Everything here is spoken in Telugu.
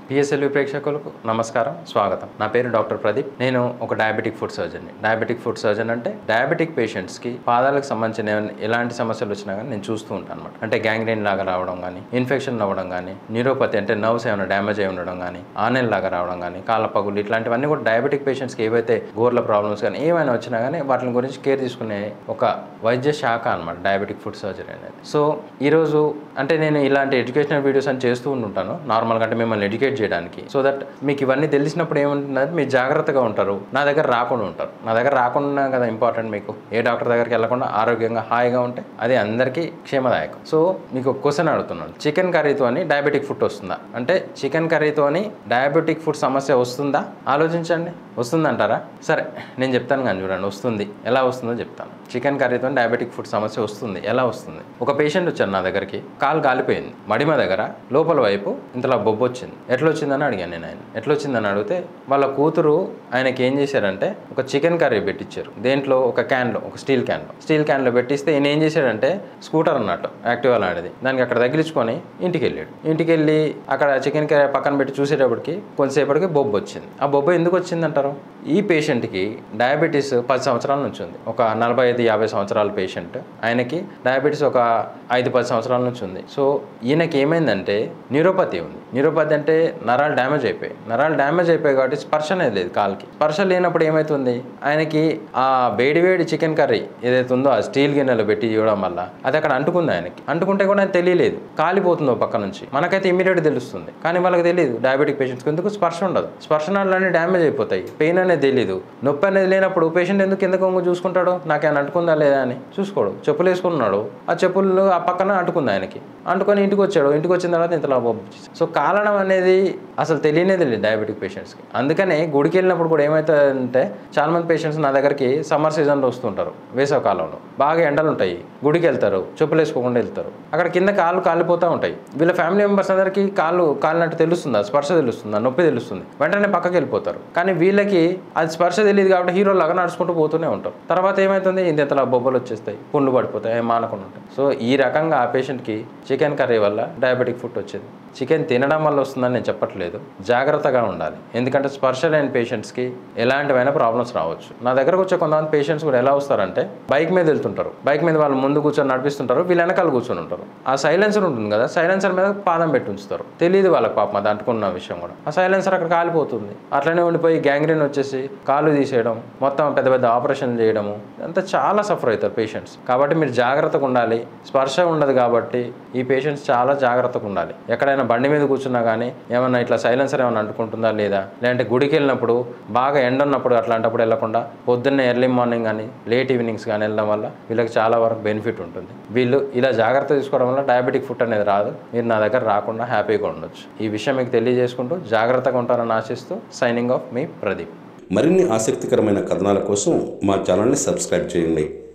పిఎస్ఎల్వి ప్రేక్షకులకు నమస్కారం స్వాగతం నా పేరు డాక్టర్ ప్రదీప్ నేను ఒక డయాబెటిక్ ఫుడ్ సర్జన్ని డయాబెటిక్ ఫుడ్ సర్జన్ అంటే డయాబెటిక్ పేషెంట్స్కి పాదాలకు సంబంధించిన ఏమైనా- ఎలాంటి సమస్యలు వచ్చినా కానీ నేను చూస్తూ ఉంటాను అనమాట అంటే గ్యాంగ్రీన్ లాగా రావడం కానీ ఇన్ఫెక్షన్ అవ్వడం కానీ న్యూరోపతి అంటే నర్వ్స్ ఏమైనా డ్యామేజ్ అయి ఉండడం కానీ ఆనెల్ లాగా రావడం కానీ కాళ్ళ పగులు ఇట్లాంటివన్నీ కూడా డయాబెటిక్ పేషెంట్స్కి ఏవైతే గోర్ల ప్రాబ్లమ్స్ కానీ ఏమైనా వచ్చినా కానీ వాటి గురించి కేర్ తీసుకునే ఒక వైద్య శాఖ అనమాట డయాబెటిక్ ఫుడ్ సర్జరీ అనేది సో ఈరోజు అంటే నేను ఇలాంటి ఎడ్యుకేషనల్ వీడియోస్ అని చేస్తూ ఉంటాను నార్మల్గా అంటే మిమ్మల్ని ఎడ్యుకేట్ చేయడానికి సో దట్ మీకు ఇవన్నీ తెలిసినప్పుడు ఏముంటుందంటే మీరు జాగ్రత్తగా ఉంటారు నా దగ్గర రాకుండా ఉంటారు నా దగ్గర రాకుండా కదా ఇంపార్టెంట్ మీకు ఏ డాక్టర్ దగ్గరికి వెళ్ళకుండా ఆరోగ్యంగా హాయిగా ఉంటే అది అందరికీ క్షేమదాయకం సో మీకు ఒక క్వశ్చన్ అడుగుతున్నాను చికెన్ కర్రీతో అని డయాబెటిక్ ఫుడ్ వస్తుందా అంటే చికెన్ కర్రీతో అని డయాబెటిక్ ఫుడ్ సమస్య వస్తుందా ఆలోచించండి వస్తుందంటారా సరే నేను చెప్తాను కానీ చూడండి వస్తుంది ఎలా వస్తుందో చెప్తాను చికెన్ కర్రీతో డయాబెటిక్ ఫుడ్ సమస్య వస్తుంది ఎలా వస్తుంది ఒక పేషెంట్ వచ్చారు నా దగ్గరికి కాలు కాలిపోయింది మడిమ దగ్గర లోపల వైపు ఇంతలా బొబ్బు వచ్చింది ఎట్లా వచ్చిందని అడిగాను నేను ఆయన ఎట్లా వచ్చిందని అడిగితే వాళ్ళ కూతురు ఆయనకి ఏం చేశారంటే ఒక చికెన్ కర్రీ పెట్టించారు దేంట్లో ఒక క్యాన్లో ఒక స్టీల్ క్యాన్లో స్టీల్ క్యాన్లో పెట్టిస్తే ఈయన ఏం చేశాడంటే స్కూటర్ అన్నట్టు యాక్టివా లాంటిది దానికి అక్కడ తగిలించుకొని ఇంటికి వెళ్ళాడు ఇంటికి వెళ్ళి అక్కడ చికెన్ కర్రీ పక్కన పెట్టి చూసేటప్పటికి కొంతసేపటికి బొబ్బు వచ్చింది ఆ బొబ్బు ఎందుకు వచ్చిందంటారు ఈ పేషెంట్కి డయాబెటీస్ పది సంవత్సరాల నుంచి ఉంది ఒక నలభై ఐదు యాభై సంవత్సరాల పేషెంట్ ఆయనకి డయాబెటీస్ ఒక ఐదు పది సంవత్సరాల నుంచి ఉంది సో ఈయనకి ఏమైందంటే న్యూరోపతి ఉంది న్యూరోపతి అంటే నరాలు డ్యామేజ్ అయిపోయాయి నరాలు డ్యామేజ్ అయిపోయాయి కాబట్టి స్పర్శ అనేది లేదు కాలుకి స్పర్శ లేనప్పుడు ఏమవుతుంది ఆయనకి ఆ వేడి వేడి చికెన్ కర్రీ ఏదైతే ఉందో ఆ స్టీల్ గిన్నెలో పెట్టి ఇవ్వడం వల్ల అది అక్కడ అంటుకుంది ఆయనకి అంటుకుంటే కూడా ఆయన తెలియలేదు కాలిపోతుందో పక్క నుంచి మనకైతే ఇమీడియట్ తెలుస్తుంది కానీ వాళ్ళకి తెలియదు డయాబెటిక్ పేషెంట్స్కి ఎందుకు స్పర్శ ఉండదు స్పర్శ నాళ్ళన్నీ డ్యామేజ్ అయిపోతాయి పెయిన్ అనేది తెలియదు నొప్పి అనేది లేనప్పుడు పేషెంట్ ఎందుకు కింద కొంగు చూసుకుంటాడు నాకేమైనా అంటుకుందా లేదా అని చూసుకోడు చెప్పులు వేసుకున్నాడు ఆ చెప్పులు ఆ పక్కన అంటుకుంది ఆయనకి అంటుకొని ఇంటికి వచ్చాడు ఇంటికి వచ్చిన తర్వాత ఇంతలా బొబ్బు వచ్చేసింది. సో కాలడం అనేది అసలు తెలియనే తెలియదు డయాబెటిక్ పేషెంట్స్కి అందుకనే గుడికి వెళ్ళినప్పుడు కూడా ఏమవుతుందంటే చాలా మంది పేషెంట్స్ నా దగ్గరికి సమ్మర్ సీజన్లో వస్తుంటారు వేసవ కాలంలో బాగా ఎండలు ఉంటాయి గుడికి వెళ్తారు చెప్పులు వేసుకోకుండా వెళ్తారు అక్కడ కింద కాళ్ళు కాలిపోతూ ఉంటాయి వీళ్ళ ఫ్యామిలీ మెంబర్స్ అందరికీ కాళ్ళు కాలినట్టు తెలుస్తుందా స్పర్శ తెలుస్తుందా నొప్పి తెలుస్తుంది వెంటనే పక్కకి వెళ్ళిపోతారు కానీ వీళ్ళకి అది స్పర్శ తెలియదు కాబట్టి హీరో లాగా నడుచుకుంటూ పోతూనే ఉంటారు తర్వాత ఏమవుతుంది ఇంతలా బొబ్బలు వచ్చేస్తాయి పుండ్లు పడిపోతాయి ఏం మానకుండా ఉంటాయి సో ఈ రకంగా ఆ పేషెంట్కి చికెన్ కర్రీ వల్ల డయాబెటిక్ ఫుడ్ వచ్చింది చికెన్ తినడం వల్ల వస్తుందని నేను చెప్పట్లేదు జాగ్రత్తగా ఉండాలి ఎందుకంటే స్పర్శ లేని పేషెంట్స్కి ఎలాంటివైనా ప్రాబ్లమ్స్ రావచ్చు నా దగ్గరకు వచ్చే కొంతమంది పేషెంట్స్ కూడా ఎలా వస్తారంటే బైక్ మీద వెళ్తుంటారు బైక్ మీద వాళ్ళు ముందు కూర్చొని నడిపిస్తుంటారు వీళ్ళు వెనకాల కూర్చొని ఉంటారు ఆ సైలెన్సర్ ఉంటుంది కదా సైలెన్సర్ మీద పాదం పెట్టి ఉంచుతారు తెలియదు వాళ్ళకి పాపం అది అంటుకున్న విషయం కూడా ఆ సైలెన్సర్ అక్కడ కాలిపోతుంది అట్లనే ఉండిపోయి గ్యాంగ్రీన్ వచ్చేసి కాళ్ళు తీసేయడం మొత్తం పెద్ద పెద్ద ఆపరేషన్ చేయడము అంతా చాలా సఫర్ అవుతారు పేషెంట్స్ కాబట్టి మీరు జాగ్రత్తగా ఉండాలి స్పర్శ ఉండదు కాబట్టి ఈ పేషెంట్స్ చాలా జాగ్రత్తగా ఉండాలి ఎక్కడైనా బండి మీద కూర్చున్నా కానీ ఏమన్నా ఇట్లా సైలెన్సర్ ఏమైనా అంటుకుంటుందా లేదా లేదంటే గుడికి వెళ్ళినప్పుడు బాగా ఎండ ఉన్నప్పుడు అట్లాంటప్పుడు వెళ్ళకుండా పొద్దున్నే ఎర్లీ మార్నింగ్ కానీ లేట్ ఈవినింగ్స్ కానీ వెళ్ళడం వల్ల వీళ్ళకి చాలా వరకు బెనిఫిట్ ఉంటుంది వీళ్ళు ఇలా జాగ్రత్త తీసుకోవడం వల్ల డయాబెటిక్ ఫుడ్ అనేది రాదు మీరు నా దగ్గర రాకుండా హ్యాపీగా ఉండొచ్చు ఈ విషయం మీకు తెలియజేసుకుంటూ జాగ్రత్తగా ఉంటారని ఆశిస్తూ సైనింగ్ ఆఫ్ మీ ప్రదీప్ మరిన్ని ఆసక్తికరమైన కథనాల కోసం మా ఛానల్ని సబ్స్క్రైబ్ చేయండి